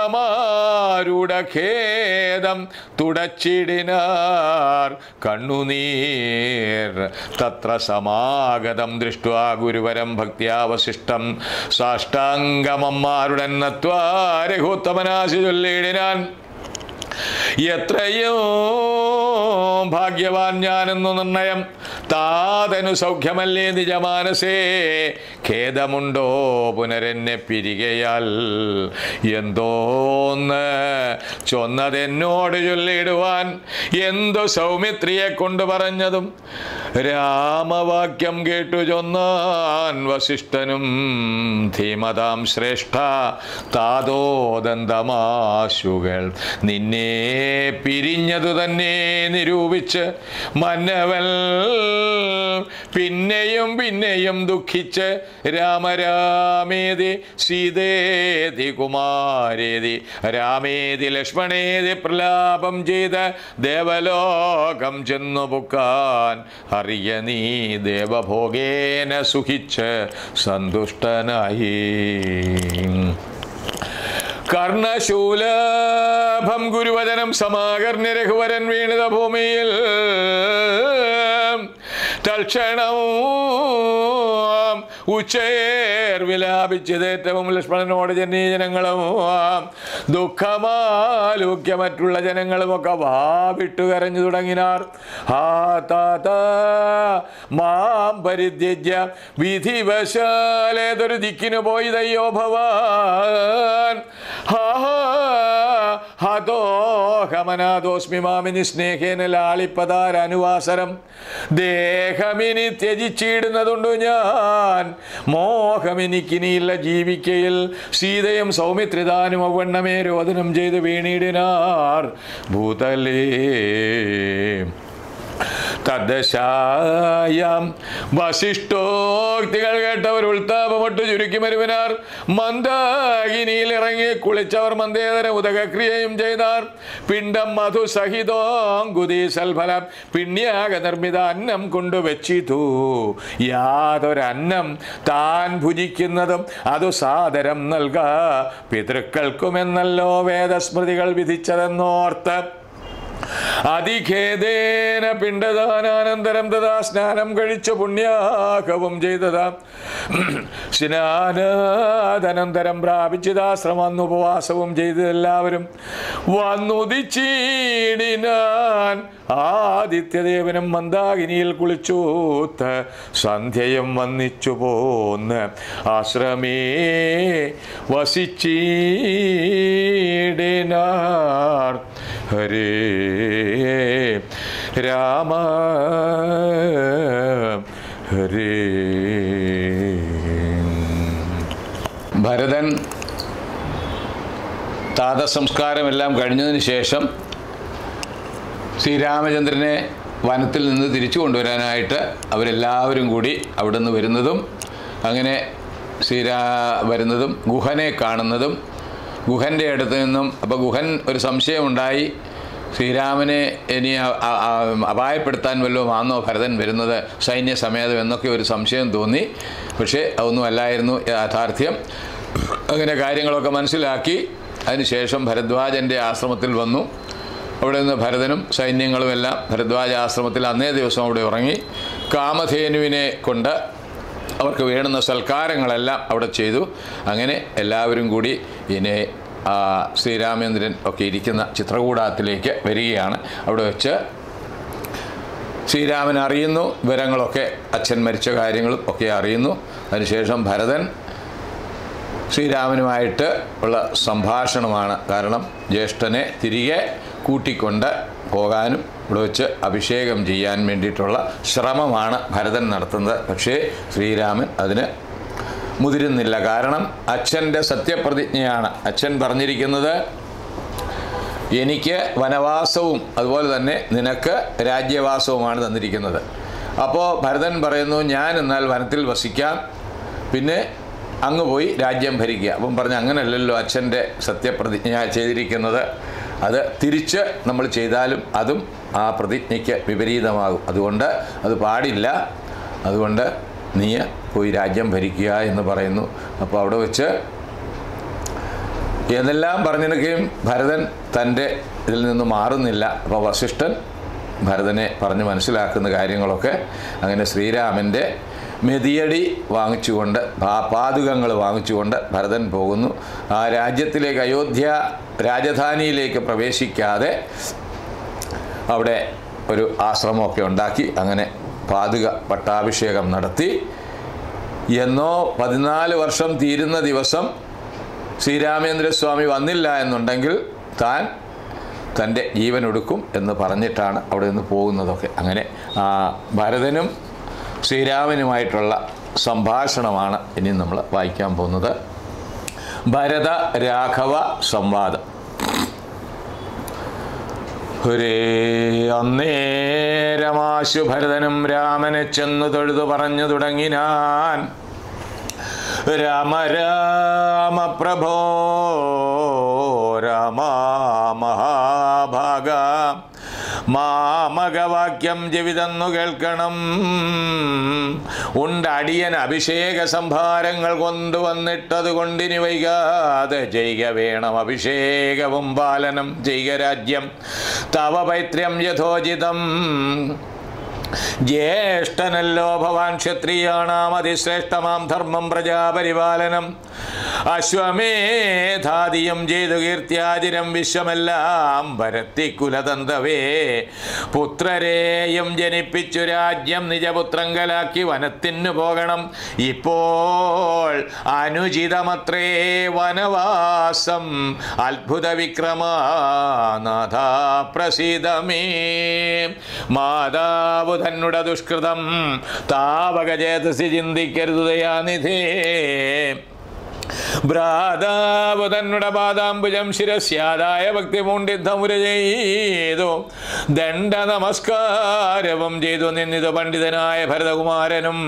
സമാരൂഢഖേദം തുടച്ചിടിനാർ കണ്ണുനീർ തത്ര സമാഗതം ദൃഷ്ട്വാ ഗുരുവരം ഭക്തിയാവശിഷ്ടം സാഷ്ടാംഗമന്മാരുടെ നത്വാ രഘുത്തമനാശി ചൊല്ലിയിടിനാൻ എത്രയോ ഭാഗ്യവാൻ ഞാനെന്നു നിർണയം താതനു സൗഖ്യമല്ലേ നിജമാനസേ ഖേദമുണ്ടോ പുനരെന്നെ പിരികയാൽ എന്തോന്ന് ചൊന്നതെന്നോട് ചൊല്ലിടുവാൻ എന്തോ സൗമിത്രിയെ കൊണ്ട് പറഞ്ഞതും രാമവാക്യം കേട്ടു ചൊന്നാൻ വസിഷ്ഠനും ധീമതാം ശ്രേഷ്ഠ താതോദന്തമാശുകൾ നിന്നെ പിരിഞ്ഞതു തന്നെ നിരൂപിച്ച് മന്നവൽ പിന്നെയും പിന്നെയും ദുഃഖിച്ച് രാമരാമേതി സീതേതി കുമാരേതി രാമേതി ലക്ഷ്മണേതി പ്രലാപം ചെയ്ത് ദേവലോകം ചെന്നു പുക്കാൻ അറിയ നീ ദേവഭോഗേന സുഖിച്ച് സന്തുഷ്ടനായി കർണശൂലഭം ഗുരുവചനം സമാകർണ്യ രഘുവരൻ വീണിത ഭൂമിയിൽ തൽക്ഷണം ഉച്ചേർ വിലാപിച്ചതേറ്റവും ലക്ഷ്മണനോട് ജനീജനങ്ങളും ദുഃഖമാലൂക്യ മറ്റുള്ള ജനങ്ങളുമൊക്കെ വാവിട്ടു കരഞ്ഞു തുടങ്ങിനാർ ഹാ താത മാം പരിത്യജ്യ വിധിവശാലേതൊരു ദിക്കിനു പോയി ദയ്യോ ഭവാൻ ഹാ ഹതോഹമനാദോസ്മി മാമിനി സ്നേഹേന ലാളിപ്പതാരനുവാസരം ദേഹമിനി ത്യജിച്ചിടുന്നതുണ്ടു ഞാൻ മോഹമെനിക്കിനിയില്ല ജീവിക്കയിൽ സീതയും സൗമിത്രിതാനും അവണ്ണമേ രോദനം ചെയ്ത് വീണിടിനാർ ഭൂതലേ തദ്ദശായാം വശിഷ്ഠോക്തികൾ കേട്ടവർ ഉൾത്താപമൊട്ട് ചുരുക്കി മരുവിനാർ മന്ദാകിനിയിൽ ഇറങ്ങി കുളിച്ചവർ മന്ദേതര ഉദകക്രിയയും ചെയ്താർ പിണ്ടം മധു സഹിതോങ്കുതി സൽഫലം പിണ്യാക നിർമ്മിത അന്നം കൊണ്ടുവച്ചിതു യാതൊരന്നം താൻ ഭുജിക്കുന്നതും അതു സാദരം നൽക പിതൃക്കൾക്കുമെന്നല്ലോ വേദസ്മൃതികൾ വിധിച്ചതെന്നോർത്ത് അതിഖേദേന പിണ്ടദാനാനന്തരം തഥാ സ്നാനം കഴിച്ച് പുണ്യാഹവും ചെയ്തതാ സ്നാനാദനന്തരം പ്രാപിച്ചിതാശ്രമം ഉപവാസവും ചെയ്തതെല്ലാവരും വന്നുദിച്ചീടിനാൻ ആദിത്യദേവനും മന്ദാകിനിയിൽ കുളിച്ചൂത്ത് സന്ധ്യയും വന്നിച്ചു പോന്ന് ആശ്രമേ വസിച്ചീടിനാർ ഹരേ രാമ ഹരേ ഭരതൻ താതസംസ്കാരമെല്ലാം കഴിഞ്ഞതിന് ശേഷം ശ്രീരാമചന്ദ്രനെ വനത്തിൽ നിന്ന് തിരിച്ചു കൊണ്ടുവരാനായിട്ട് അവരെല്ലാവരും കൂടി അവിടെ നിന്ന് വരുന്നതും അങ്ങനെ ശ്രീരാ വരുന്നതും ഗുഹനെ കാണുന്നതും ഗുഹൻ്റെ അടുത്ത് നിന്നും അപ്പോൾ ഗുഹൻ ഒരു സംശയമുണ്ടായി ശ്രീരാമനെ ഇനി അ- അ- അ- അപായപ്പെടുത്താൻ വല്ലതും ആണോ ഭരതൻ വരുന്നത് സൈന്യസമേതം എന്നൊക്കെ ഒരു സംശയം തോന്നി പക്ഷേ അതൊന്നും അല്ലായിരുന്നു യാഥാർത്ഥ്യം അങ്ങനെ കാര്യങ്ങളൊക്കെ മനസ്സിലാക്കി അതിനുശേഷം ഭരദ്വാജൻ്റെ ആശ്രമത്തിൽ വന്നു അവിടെ നിന്ന് ഭരതനും സൈന്യങ്ങളും എല്ലാം ഭരദ്വാജ ആശ്രമത്തിൽ അന്നേ ദിവസം അവിടെ ഉറങ്ങി കാമധേനുവിനെ കൊണ്ട് അവർക്ക് വേണ്ടുന്ന സൽക്കാരങ്ങളെല്ലാം അവിടെ ചെയ്തു അങ്ങനെ എല്ലാവരും കൂടി ഇനി ആ, ശ്രീരാമേന്ദ്രൻ ഒക്കെ ഇരിക്കുന്ന ചിത്രകൂടത്തിലേക്ക് വരികയാണ് അവിടെ വെച്ച് ശ്രീരാമൻ അറിയുന്നു വിവരങ്ങളൊക്കെ അച്ഛൻ മരിച്ച കാര്യങ്ങളും ഒക്കെ അറിയുന്നു അതിനുശേഷം ഭരതൻ ശ്രീരാമനുമായിട്ട് ഉള്ള സംഭാഷണമാണ് കാരണം ജ്യേഷ്ഠനെ തിരികെ കൂട്ടിക്കൊണ്ട് പോകാനും ഇവിടെ വെച്ച് അഭിഷേകം ചെയ്യാൻ വേണ്ടിയിട്ടുള്ള ശ്രമമാണ് ഭരതൻ നടത്തുന്നത് പക്ഷേ ശ്രീരാമൻ അതിന് മുതിരുന്നില്ല കാരണം അച്ഛൻ്റെ സത്യപ്രതിജ്ഞയാണ് അച്ഛൻ പറഞ്ഞിരിക്കുന്നത് എനിക്ക് വനവാസവും അതുപോലെ തന്നെ നിനക്ക് രാജ്യവാസവുമാണ് തന്നിരിക്കുന്നത് അപ്പോൾ ഭരതൻ പറയുന്നു ഞാൻ എന്നാൽ വനത്തിൽ വസിക്കാം പിന്നെ അങ്ങ് പോയി രാജ്യം ഭരിക്കുക അപ്പം പറഞ്ഞ് അങ്ങനെയല്ലല്ലോ അച്ഛൻ്റെ സത്യപ്രതിജ്ഞ ചെയ്തിരിക്കുന്നത് അത് തിരിച്ച് നമ്മൾ ചെയ്താലും അതും ആ പ്രതിജ്ഞയ്ക്ക് വിപരീതമാകും അതുകൊണ്ട് അത് പാടില്ല അതുകൊണ്ട് നീ പോയി രാജ്യം ഭരിക്കുക എന്ന് പറയുന്നു അപ്പോൾ അവിടെ വെച്ച് എന്നെല്ലാം പറഞ്ഞെടുക്കുകയും ഭരതൻ തൻ്റെ ഇതിൽ നിന്ന് മാറുന്നില്ല അപ്പോൾ വസിഷ്ഠൻ ഭരതനെ പറഞ്ഞ് മനസ്സിലാക്കുന്ന കാര്യങ്ങളൊക്കെ അങ്ങനെ ശ്രീരാമൻ്റെ മെതിയടി വാങ്ങിച്ചുകൊണ്ട് പാ- പാതുകങ്ങൾ വാങ്ങിച്ചുകൊണ്ട് ഭരതൻ പോകുന്നു ആ രാജ്യത്തിലേക്ക് അയോധ്യ രാജധാനിയിലേക്ക് പ്രവേശിക്കാതെ അവിടെ ഒരു ആശ്രമമൊക്കെ ഉണ്ടാക്കി അങ്ങനെ പാതുക പട്ടാഭിഷേകം നടത്തി എന്നോ പതിനാല് വർഷം തീരുന്ന ദിവസം ശ്രീരാമേന്ദ്രസ്വാമി വന്നില്ല എന്നുണ്ടെങ്കിൽ താൻ തൻ്റെ ജീവൻ ഒടുക്കും എന്ന് പറഞ്ഞിട്ടാണ് അവിടെ നിന്ന് പോകുന്നതൊക്കെ അങ്ങനെ ആ ഭരതനും ശ്രീരാമനുമായിട്ടുള്ള സംഭാഷണമാണ് ഇനി നമ്മൾ വായിക്കാൻ പോകുന്നത് ഭരത രാഘവ സംവാദം ഒരേ അന്നേരമാശു ഭരതനും രാമനെ ചെന്നു തൊഴുതു പറഞ്ഞു തുടങ്ങിനാൻ രാമ രാമ പ്രഭോ രാമ മഹാഭാഗ മാമകവാക്യം ജവിതന്നു കേൾക്കണം ഉണ്ടടിയൻ അഭിഷേക സംഭാരങ്ങൾ കൊണ്ടുവന്നിട്ടത് കൊണ്ടിനി വൈകാതെ ചെയ്യുക വേണം അഭിഷേകവും പാലനം ചെയ്യുക രാജ്യം തവ പൈത്ര്യം യഥോചിതം ജ്യേഷ്ഠനല്ലോ ഭവാൻ ക്ഷത്രിയാണാം അതിശ്രേഷ്ഠമാം ധർമ്മം പ്രജാപരിപാലനം അശ്വമേധാദിയം ചെയ്തു കീർത്തിയാചിരം വിശ്വമെല്ലാം ഭരത്തി കുലതന്തവേ പുത്രരെയും ജനിപ്പിച്ചു രാജ്യം നിജപുത്രങ്കലാക്കി വനത്തിനു പോകണം ഇപ്പോൾ അനുചിതമത്രേ വനവാസം അത്ഭുത വിക്രമാനാഥ പ്രസീതമേ മാതാവ് തന്നുട ദുഷ്കൃതം താവകചേതസി ചിന്തിക്കരുത് ദയാനിധേ ഭ്രാതാവ് തന്നുട പാദാംബുജം ശിരസ്യാദായ ഭക്തി പൂണ്ടിദ്ധമുര ചെയ്തു ദണ്ഡ നമസ്കാരവും ചെയ്തു നിന്നിതു പണ്ഡിതനായ ഭരതകുമാരനും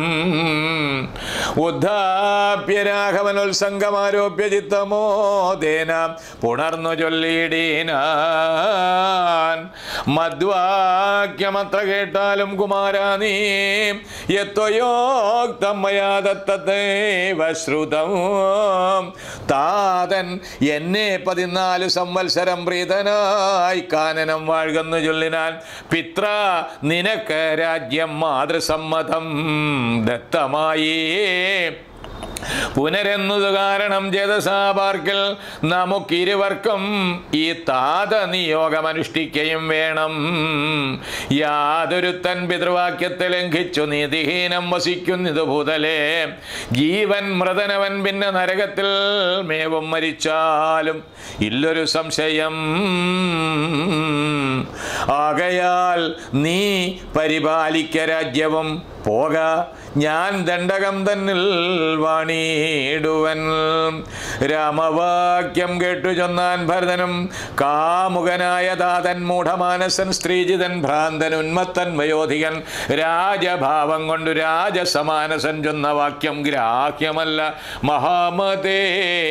ഉദ്ധാപ്യ രാഘവനുത്സംഗമാരോപ്യ ചിത്തമോദേന പുണർന്നു ചൊല്ലിയിടീനാൻ മദ്വാക്യമത്ര കേട്ടാലും കുമാരാ നീ യത്വയോക്തം മയാ ദത്തത്തേവ ശ്രുതം താതൻ എന്നെ പതിനാല് സംവത്സരം പ്രീതനായി കാനനം വാഴുകന്നു ചൊല്ലിനാൻ പിത്ര നിനക്ക് രാജ്യം മാതൃസമ്മതം ദത്തമായി പുനരെന്നത് കാരണം ജതസാപാർക്കൽ നമുക്കിരുവർക്കും ഈ താത നിയോഗം അനുഷ്ഠിക്കുകയും വേണം യാതൊരുത്തൻ പിതൃവാക്യത്തെ ലംഘിച്ചു നീതിഹീനം വസിക്കുന്നിതു ഭൂതലേ ജീവൻ മൃതനവൻ പിന്നെ നരകത്തിൽ മേവും മരിച്ചാലും ഇല്ലൊരു സംശയം ആകയാൽ നീ പരിപാലിക്ക രാജ്യവും പോക ഞാൻ ദണ്ഡകം തന്നിൽ വാണിടുവൻ രാമവാക്യം കേട്ടു ചൊന്നാൻ ഭരതനും കാമുകനായ താതൻ മൂഢമാനസൻ സ്ത്രീജിതൻ ഭ്രാന്തൻ ഉന്മത്തൻ വയോധികൻ രാജഭാവം കൊണ്ടു രാജസമാനസൻ ചൊന്ന വാക്യം ഗ്രാഹ്യമല്ല മഹാമതേ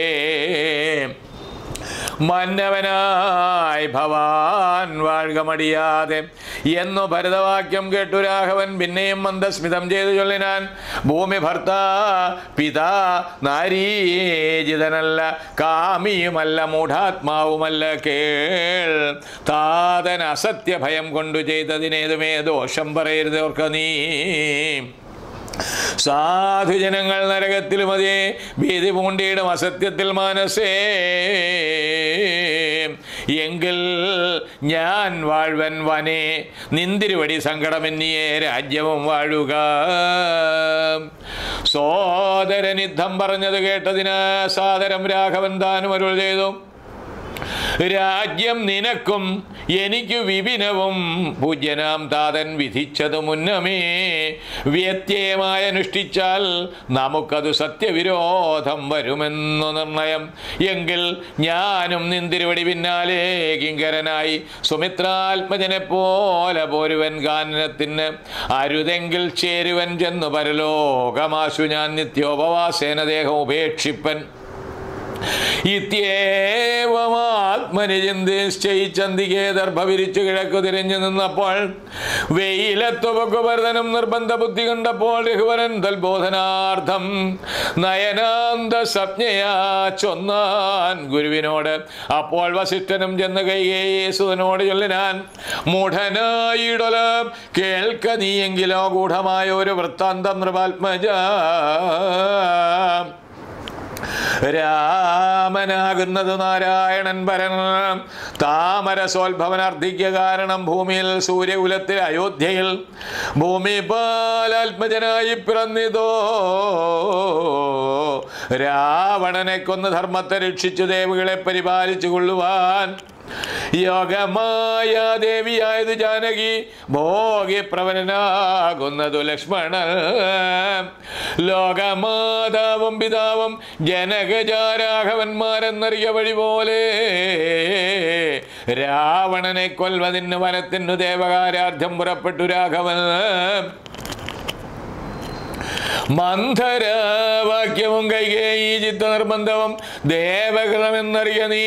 മന്നവനായി ഭവാൻ വാഴ്ക മടിയാതെ എന്നു ഭരതവാക്യം കേട്ടു രാഘവൻ പിന്നെയും മന്ദസ്മിതം ചെയ്തു ചൊല്ലിനാൻ ഭൂമി ഭർത്ത പിതാ നാരീജിതനല്ല കാമിയുമല്ല മൂഢാത്മാവുമല്ല കേൾ താതൻ അസത്യ ഭയം കൊണ്ടു ചെയ്തതിനേതുമേ ദോഷം പറയരുത് ഓർക്ക നീ സാധുജനങ്ങൾ നരകത്തിലും അതേ ഭീതി പൂണ്ടിയിടും അസത്യത്തിൽ മനസ്സേ എങ്കിൽ ഞാൻ വാഴ്വൻ വനേ നിന്തിരുവടി സങ്കടമെന്നിയേ രാജ്യവും വാഴുക സോദരനിദ്ധം പറഞ്ഞത് കേട്ടതിന് സാദരം രാഘവൻ താനും അരുൾ ചെയ്തു രാജ്യം നിനക്കും എനിക്ക് വിപിനവും പൂജ്യനാം താതൻ വിധിച്ചത് മുന്നമേ വ്യത്യയമായി അനുഷ്ഠിച്ചാൽ നമുക്കത് സത്യവിരോധം വരുമെന്നു നിർണയം എങ്കിൽ ഞാനും നിന്തിരുവടി പിന്നാലെ കിങ്കരനായി സുമിത്രാത്മജനെ പോലെ പോരുവൻ ഗാനത്തിന് അരുതെങ്കിൽ ചേരുവൻ ചെന്നു പരലോകമാശു ഞാൻ നിത്യോപവാസേന ദേഹം ഉപേക്ഷിപ്പൻ ഇത്യേവമാത്മനി ചിന്തിശ്ചയിച്ചന്തികെ ദർഭ വിരിച്ചു കിഴക്കു തിരിഞ്ഞു നിന്നപ്പോൾ വെയിലത്തു ഭരതനും നിർബന്ധ ബുദ്ധി കണ്ടപ്പോൾ രഘുവരൻ തൽബോധനാർത്ഥം നയനാന്ത സപ്ഞയാ ചൊന്നാൻ ഗുരുവിനോട് അപ്പോൾ വസിഷ്ഠനും ചെന്ന് കൈകേസുതനോട് ചൊല്ലിനാൻ മൂഢനായിടൊല കേൾക്ക നീയെങ്കിലോ ഗൂഢമായ ഒരു വൃത്താന്തം നൃപാത്മജ രാമനാകുന്നത് നാരായണൻ പരൻ താമരസോത്ഭവനർദ്ധിക്ക കാരണം ഭൂമിയിൽ സൂര്യകുലത്തിൽ അയോധ്യയിൽ ഭൂമി പാലാത്മജനായി പിറന്നിതോ രാവണനെ കൊന്ന് ധർമ്മത്തെ രക്ഷിച്ചു ദേവികളെ പരിപാലിച്ചു കൊള്ളുവാൻ യോഗമായ ദേവിയായത് ജാനകി ഭോഗ്യപ്രവനാകുന്നതു ലക്ഷ്മണൻ ലോകമാതാവും പിതാവും ജനകജാരാഘവന്മാരെന്നറിയ വഴി പോലെ രാവണനെ കൊൽവതിന് വനത്തിനു ദേവകാരാർത്ഥം പുറപ്പെട്ടു രാഘവൻ മന്ധരവാക്യവും കൈകേയി ചിത്തനിർബന്ധവും ദേവകൃതമെന്നറിയ നീ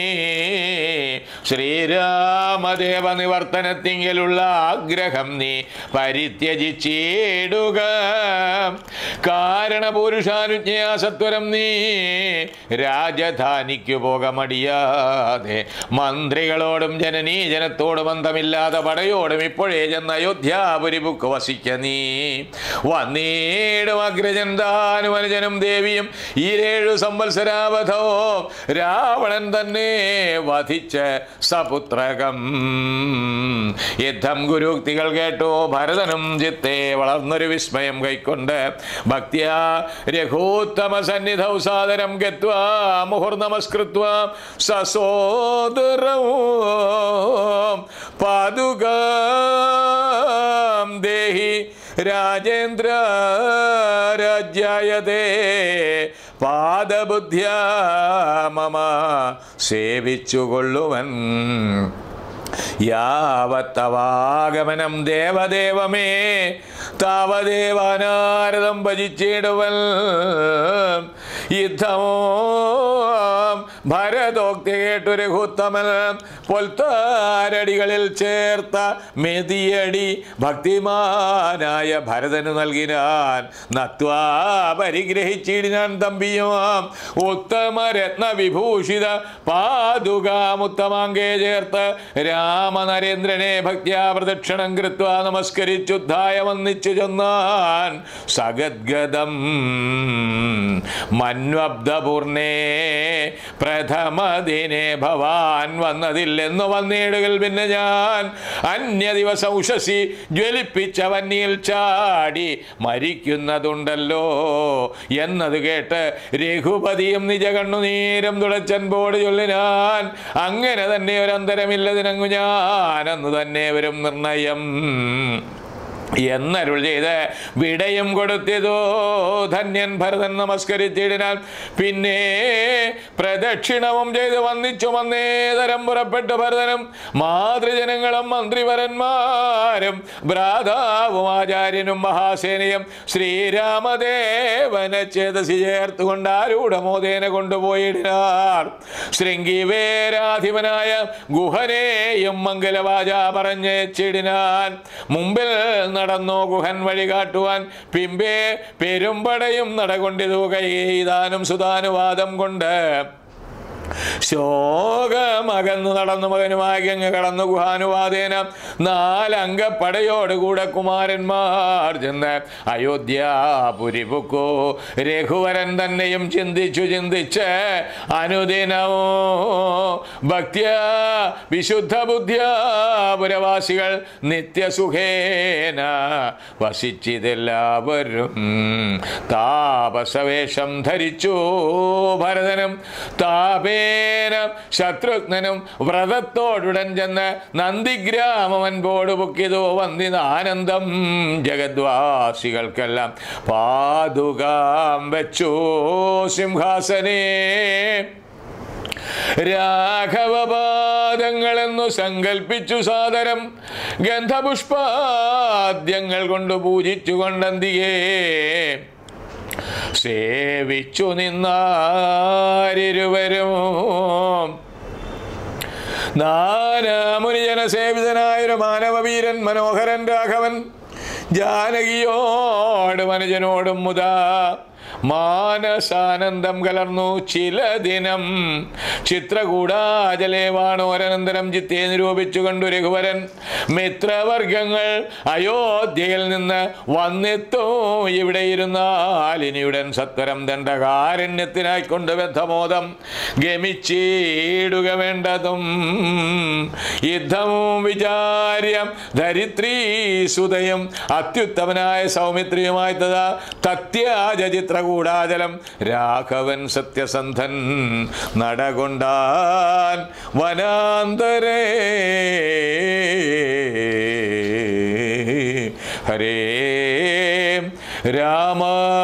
ശ്രീരാമദേവ നിവർത്തനത്തിങ്കലുള്ള ആഗ്രഹം നീ പരിത്യജിച്ചിടുക കാരണപുരുഷാനുജ്ഞയാ സത്വരം നീ രാജധാനിക്കു പോകമടിയാതെ മന്ത്രികളോടും ജനനീ ജനത്തോടും ബന്ധമില്ലാതെ പടയോടും ഇപ്പോഴേ ചെന്ന് അയോധ്യാപുരി ബുക്ക് വസിക്ക നീ വന്നീടും അഗ്രജൻ താനും അനുജനും ദേവിയും ഈരേഴു സംവത്സരാവധോ രാവണൻ തന്നെ വധിച്ച് സപുത്രകം യുദ്ധം ഗുരുക്തികൾ കേട്ടു ഭരതനും ചിത്തെ വളർന്നൊരു വിസ്മയം കൈക്കൊണ്ട് ഭക്തിയ രഘൂത്തമ സന്നിധൗ സാദരം ഗത്വാ മുഹുർനമസ്കൃത്വ സസോദരവും പാതുകാം ദേഹി രാജേന്ദ്ര രാജ്യായതേ പാദബുദ്ധ്യ മമ സേവിച്ചുകൊള്ളുവൻ യാവത്തവാഗമനം ദേവദേവമേ താവദേവാനാരദം ഭജിച്ചിടുവൽ യുദ്ധമോ ഭരതോക്തി കേട്ടു രഘുത്തമൻ പൊൽത്താരടികളിൽ ചേർത്ത മെതിയടി ഭക്തിമാനായ ഭരതന് നൽകിനാൻ നത്വാ പരിഗ്രഹിച്ചിടിനാൻ തമ്പിയുമാം ഉത്തമ രത്ന വിഭൂഷിത പാതുകാമുത്തമാങ്കേ ചേർത്ത് രാ രാമനരേന്ദ്രനെ ഭക്ത്യാ പ്രദക്ഷിണം കൃത്വ നമസ്കരിച്ചുദ്ധായ വന്നിച്ചു ചെന്നാൻ സഗദ്ഗതം മന്വബ്ദപൂർണേ പ്രഥമദിനെ ഭവാൻ വന്നതില്ലെന്നു വന്നിടുകൾ പിന്നെ ഞാൻ അന്യ ദിവസം ഉഷസി ജ്വലിപ്പിച്ച വന്നിയിൽ ചാടി മരിക്കുന്നതുണ്ടല്ലോ എന്നത് കേട്ട് രഘുപതിയും നിജ കണ്ണുനീരം തുളച്ചൻപോട് ചൊല്ലിനാൻ അങ്ങനെ തന്നെ ഒരന്തരമില്ലതിനങ്ങു ഞാനെന്ന് തന്നെ വരും നിർണയം എന്നരുൾ ചെയ്ത് വിടയും കൊടുത്തതോ ധന്യൻ ഭരതൻ നമസ്കരിച്ചിടിനാൽ പിന്നെ പ്രദക്ഷിണവും ചെയ്ത് വന്നിച്ചു വന്നേതരം പുറപ്പെട്ടു ഭരതനും മാതൃജനങ്ങളും മന്ത്രിവരന്മാരും ഭ്രാതാവും ആചാര്യനും മഹാസേനയും ശ്രീരാമദേവനെ ചേതസി ചേർത്തുകൊണ്ട് ആരൂഢമോദേന കൊണ്ടുപോയിടിനാർ ശൃംഗിവേരാധിപനായ ഗുഹനെയും മംഗലവാച പറഞ്ഞേച്ചിടിനാൻ മുമ്പിൽ നടന്നോ ഗുഹൻ വഴി കാട്ടുവാൻ പിമ്പേ പെരുമ്പടയും നടകൊണ്ടിതു കൈതാനും സുതാനുവാദം കൊണ്ട് ശോകമകന്നു നടന്നു മകനുമായി അങ്ങ് കടന്നു ഗുഹാനുവാദേന നാലംഗപ്പടയോടുകൂടെ കുമാരന്മാർ ചെന്ന് അയോധ്യാപുരി പൊക്കോ രഘുവരൻ തന്നെയും ചിന്തിച്ചു ചിന്തിച്ച് അനുദിനമോ ഭക്തിയ വിശുദ്ധ ബുദ്ധിയ പുരവാസികൾ നിത്യസുഖേന വസിച്ചിതെല്ലാവരും താപസവേഷം ധരിച്ചു ഭരതനും താപേന ശത്രുഘ്നനും വ്രതത്തോടുടൻ ചെന്ന് നന്ദിഗ്രാമവൻപോട് പൊക്കിയതോ വന്നിന് ആനന്ദം ജഗദ്വാസികൾക്കെല്ലാം പാതുകാം വെച്ചു സിംഹാസനേ രാഘവപാദങ്ങളെന്നു സങ്കൽപ്പിച്ചു സാദരം ഗന്ധപുഷ്പാദ്യങ്ങൾ കൊണ്ട് പൂജിച്ചു കൊണ്ടന്തിയേ സേവിച്ചു നിന്നാരിരുവരും നാനാമുനിജന സേവിതനായൊരു മാനവവീരൻ മനോഹരൻ രാഘവൻ ജാനകിയോട് മനുജനോടും മുതാ മാനസാനന്ദം കലർന്നു ചില ദിനം ചിത്രകൂടാചലേവാണോരനന്തരം ചിത്തെ നിരൂപിച്ചു കണ്ടു രഘുവരൻ മിത്രവർഗങ്ങൾ അയോധ്യയിൽ നിന്ന് വന്നെത്തോ ഇവിടെ ഇരുന്നാൽ ഇനിയുടൻ സത്വരം ദണ്ഡകാരണ്യത്തിനായി കൊണ്ട് ബദ്ധമോദം ഗമിച്ചിടുക വേണ്ടതും യുദ്ധവും വിചാര്യം ധരിത്രീ സുതയും അത്യുത്തമനായ സൗമിത്രിയുമായി തഥാ തത്യാജ ചിത്രകൂടാചലം രാഘവൻ സത്യസന്ധൻ നടകൊണ്ടാൻ വനാന്തരേ ഹരേ രാമ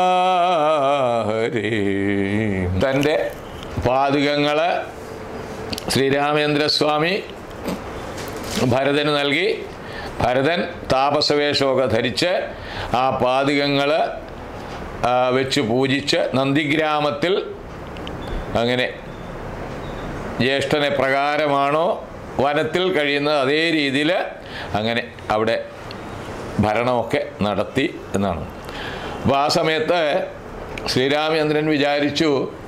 ഹരേ തൻ്റെ പാതുകങ്ങള് ശ്രീരാമേന്ദ്രസ്വാമി ഭരതന് നൽകി ഭരതൻ താപസവേഷമൊക്കെ ധരിച്ച് ആ പാതുകങ്ങൾ വെച്ച് പൂജിച്ച് നന്ദിഗ്രാമത്തിൽ അങ്ങനെ ജ്യേഷ്ഠനെ പ്രകാരമാണോ വനത്തിൽ കഴിയുന്നത് അതേ രീതിയിൽ അങ്ങനെ അവിടെ ഭരണമൊക്കെ നടത്തി എന്നാണ് അപ്പോൾ ആ സമയത്ത് ശ്രീരാമചന്ദ്രൻ വിചാരിച്ചു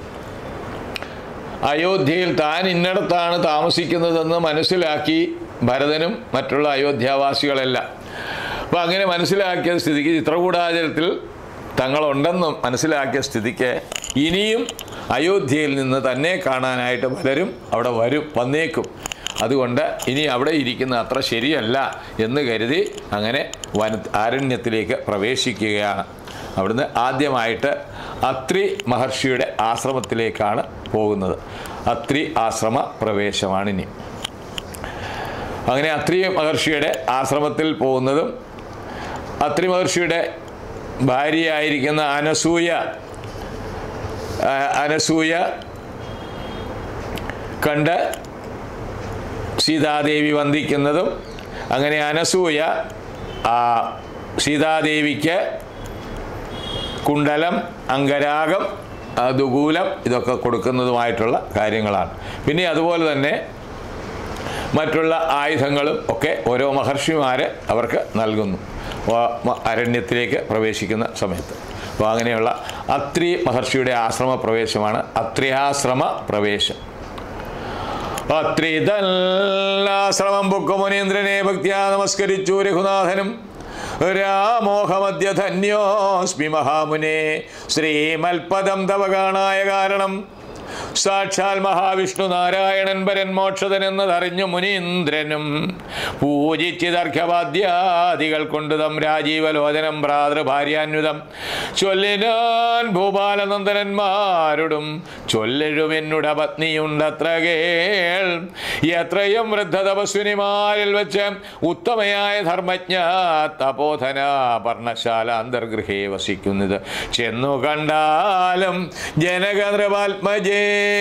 അയോധ്യയിൽ താൻ ഇന്നടത്താണ് താമസിക്കുന്നതെന്ന് മനസ്സിലാക്കി ഭരതനും മറ്റുള്ള അയോധ്യാവാസികളെല്ലാം അപ്പോൾ അങ്ങനെ മനസ്സിലാക്കിയ സ്ഥിതിക്ക് ചിത്രകൂടാചരത്തിൽ തങ്ങളുണ്ടെന്ന് മനസ്സിലാക്കിയ സ്ഥിതിക്ക് ഇനിയും അയോധ്യയിൽ നിന്ന് തന്നെ കാണാനായിട്ട് പലരും അവിടെ വരും വന്നേക്കും അതുകൊണ്ട് ഇനി അവിടെ ഇരിക്കുന്ന അത്ര ശരിയല്ല എന്ന് കരുതി അങ്ങനെ വന ആരണ്യത്തിലേക്ക് പ്രവേശിക്കുകയാണ് അവിടുന്ന് ആദ്യമായിട്ട് അത്രി മഹർഷിയുടെ ആശ്രമത്തിലേക്കാണ് പോകുന്നത് അത്രി ആശ്രമ പ്രവേശമാണിനി അങ്ങനെ അത്രി മഹർഷിയുടെ ആശ്രമത്തിൽ പോകുന്നതും അത്രി മഹർഷിയുടെ ഭാര്യയായിരിക്കുന്ന അനസൂയ ആ, അനസൂയ കണ്ട് സീതാദേവി വന്ദിക്കുന്നതും അങ്ങനെ അനസൂയ ആ സീതാദേവിക്ക് കുണ്ടലം അങ്കരാഗം ആ, ദുകൂലം ഇതൊക്കെ കൊടുക്കുന്നതുമായിട്ടുള്ള കാര്യങ്ങളാണ് പിന്നെ അതുപോലെ തന്നെ മറ്റുള്ള ആയുധങ്ങളും ഒക്കെ ഓരോ മഹർഷിമാർ അവർക്ക് നൽകുന്നു വ- മ- അരണ്യത്തിലേക്ക് പ്രവേശിക്കുന്ന സമയത്ത് അപ്പോൾ അങ്ങനെയുള്ള അത്രി മഹർഷിയുടെ ആശ്രമ പ്രവേശമാണ് അത്രിയാശ്രമ പ്രവേശം അത്രിതല്ലാശ്രമം പൊക്കു മുനീന്ദ്രനെ ഭക്തിയാ നമസ്കരിച്ചു രഘുനാഥനും രാമോഹമദ്യ ധന്യോസ്മി മഹാമുനെ ശ്രീമൽപദം തവ കാണായ കാരണം സാക്ഷാൽ മഹാവിഷ്ണു നാരായണൻ പരൻ മോക്ഷതൻ എന്നതറിഞ്ഞു മുനീന്ദ്രനും പൂജിച്ചിതർഘവാദ്യാദികൾ കൊണ്ട് തം രാജീവലോചനം ഭ്രാതൃഭാര്യാന്വിതം ചൊല്ലിനാൻ ഭൂപാലനന്ദനന്മാരോടും ചൊല്ലെഴും എന്നുട പത്നിയുണ്ടത്ര കേൾ എത്രയും വൃദ്ധ തപസ്വിനിമാരിൽ വെച്ച് ഉത്തമയായ ധർമ്മജ്ഞ തപോധന പർണശാല അന്തർഗൃഹേ വസിക്കുന്നത് ചെന്നു കണ്ടാലും ജനകനൃപാത്മജേ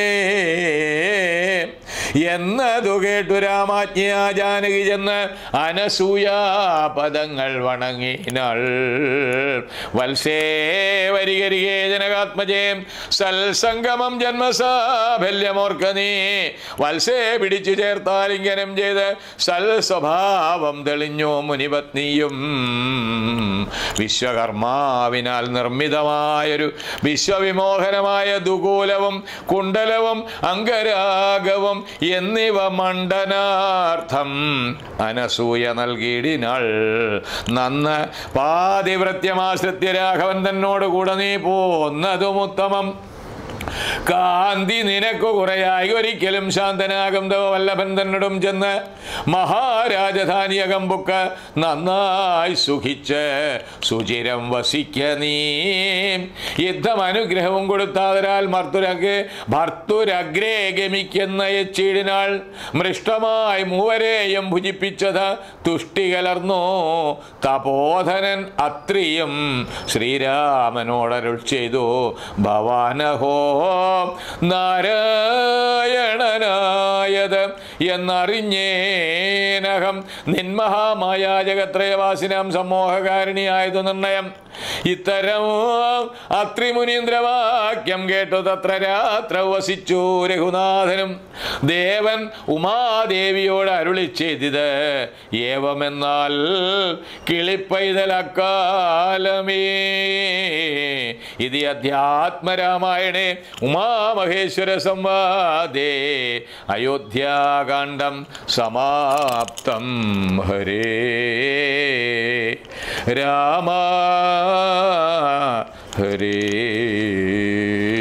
എന്നതു കേട്ടു രാമാജ്ഞയാ ജാനകി ചെന്ന് അനസൂയാ പദങ്ങൾ വണങ്ങിനാൾ വത്സേ വരികരികേ ജനകാത്മജേ സൽസംഗമം ജന്മസാഫല്യമോർക്ക നീ വത്സേ പിടിച്ചു ചേർത്താലിംഗനം ചെയ്ത് സൽ സ്വഭാവം തെളിഞ്ഞു മുനിപത്നിയും വിശ്വകർമാവിനാൽ നിർമ്മിതമായൊരു വിശ്വവിമോഹനമായ ദുകൂലവും കുണ്ടലവും അംഗരാഗവും എന്നിവ മണ്ഡനാർത്ഥം അനസൂയ നൽകിയിടിനാൾ നന്ന് പാതിവൃത്യമാശ്രിത്യ രാഘവൻ തന്നോട് കൂടെ നീ പോന്നതും ഉത്തമം കാന്തി നിനക്കു കുറയായി ഒരിക്കലും ശാന്തനാകും തവ വല്ലഭൻ തന്നോടും ചെന്ന് മഹാരാജധാനിയകം ബുക്ക് നന്നായി സുഖിച്ച് സുചിരം വസിക്ക നീ യുദ്ധം അനുഗ്രഹവും കൊടുത്താതരാൽ മർത്തുരഗ് ഭർത്തുരഗ്രേ ഗമിക്കുന്ന എച്ചീടിനാൾ മൃഷ്ടമായി മൂവരെയും ഭുജിപ്പിച്ചത് തുഷ്ടി കലർന്നു തപോധനൻ അത്രിയും ശ്രീരാമനോടരുൾ ചെയ്തു ഭവാനഹോ നാരായണനായത് എന്നറിഞ്ഞേനഹം നിന്മഹാമായ ജഗത്രയവാസിനാം സമ്മോഹകാരിണിയായതു നിർണയം ഇത്തരം അത്രിമുനീന്ദ്രവാക്യം കേട്ടു തത്ര രാത്ര വസിച്ചു രഘുനാഥനും ദേവൻ ഉമാദേവിയോട് അരുളി ചെയ്തത് ഏവമെന്നാൽ കിളിപ്പൈതലക്കാലമേ ഇത് അധ്യാത്മരാമായണേ ഉമാമഹേശ്വര സംവാദേ അയോധ്യാകാന്ഡം സമാപ്തം ഹരേ രാമ ഹരേ